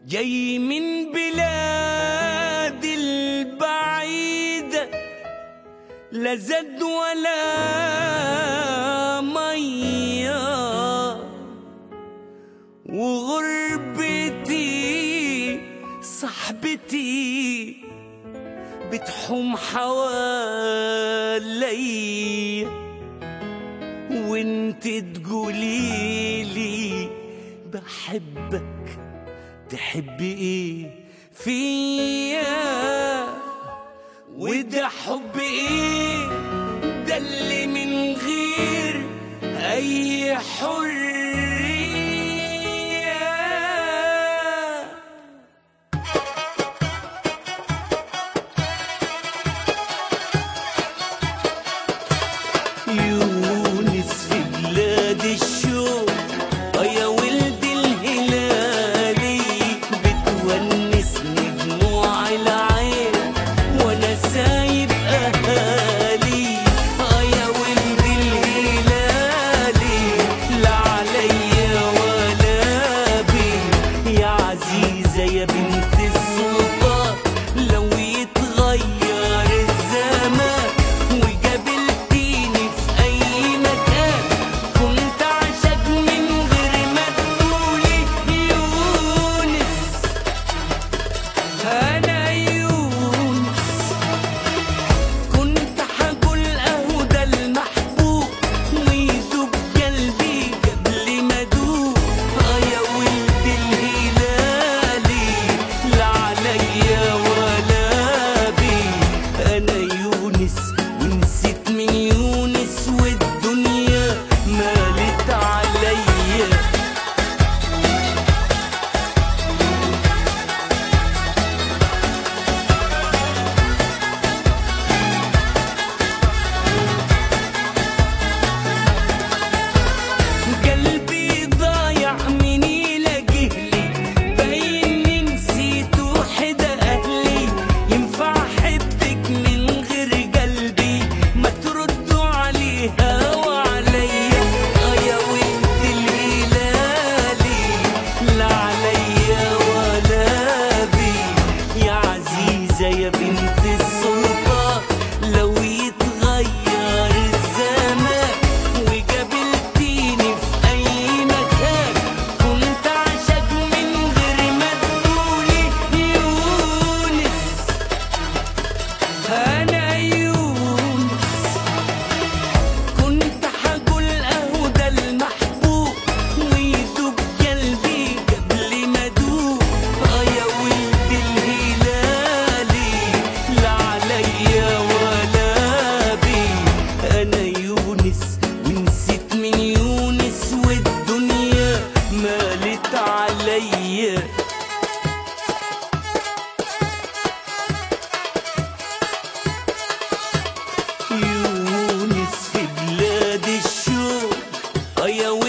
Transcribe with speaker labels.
Speaker 1: جاي من بلاد البعيدة لا زاد ولا مية وغربتي صاحبتي بتحوم حوالي وانت تقوليلي بحبك تحبي ايه فيا وده حب ايه ده اللي من غير اي حريه يونس في بلاد الشوق يا ولد الهلالي بتونسني دموع العين وانا سايب اهالي يا ولد الهلالي لا عليا ولا بي يا عزيزه يا بنت السلطان لو يتغير الزمان وقابلتيني في اي مكان كنت عاشق من غير ما تقولي يونس انا يونس كنت حقول اهو ده المحبوب ويدوب قلبي قبل ما ادوب اه يا ولد الهلالي لا عليا ولا بي انا يونس ونسيت من يونس والدنيا مالت عليا قلبي ضايع من يلاقيه لي باين نسيت وحدة أهلي ينفع أحبك من غير قلبي ما تردوا عليها وعليا آه يا ولد الهلالي لا عليا ولا بي يا عزيزة يا بنت السلطان لو يتغير الزمان وقابلتيني في أي مكان كنت عاشق من غير ما تقولي يونس أنا يونس كنت حقول أهو ده المحبوب ويدوب قلبي قبل ما أدوب آه يا ولد الهلالي لا عليا ولا بي أنا يونس ونسيت من يونس والدنيا مالت عليا يونس في بلاد الشوق يا